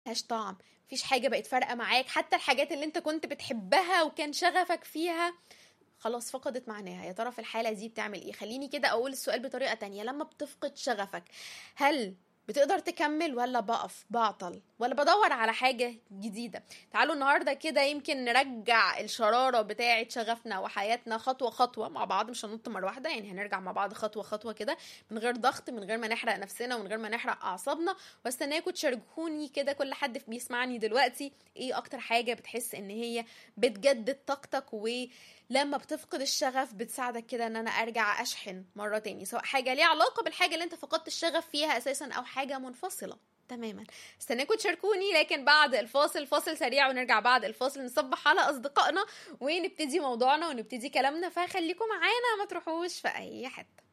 ملهاش طعم مفيش حاجة بقت فارقة معاك حتى الحاجات اللي انت كنت بتحبها وكان شغفك فيها خلاص فقدت معناها يا ترى في الحالة دي بتعمل ايه خليني كده اقول السؤال بطريقة تانية لما بتفقد شغفك هل بتقدر تكمل ولا بقف بعطل ولا بدور على حاجة جديدة تعالوا النهاردة كده يمكن نرجع الشرارة بتاعة شغفنا وحياتنا خطوة خطوة مع بعض مش هننط مرة واحدة يعني هنرجع مع بعض خطوة خطوة كده من غير ضغط من غير ما نحرق نفسنا ومن غير ما نحرق أعصابنا واستناكم تشاركوني كده كل حد بيسمعني دلوقتي ايه أكتر حاجة بتحس إن هي بتجدد طاقتك و لما بتفقد الشغف بتساعدك كده ان انا ارجع اشحن مره تاني سواء حاجه ليها علاقه بالحاجه اللي انت فقدت الشغف فيها اساسا او حاجه منفصله تماما استناكم تشاركوني لكن بعد الفاصل فاصل سريع ونرجع بعد الفاصل نصبح على اصدقائنا ونبتدي موضوعنا ونبتدي كلامنا فخليكم معانا ما تروحوش في اي حته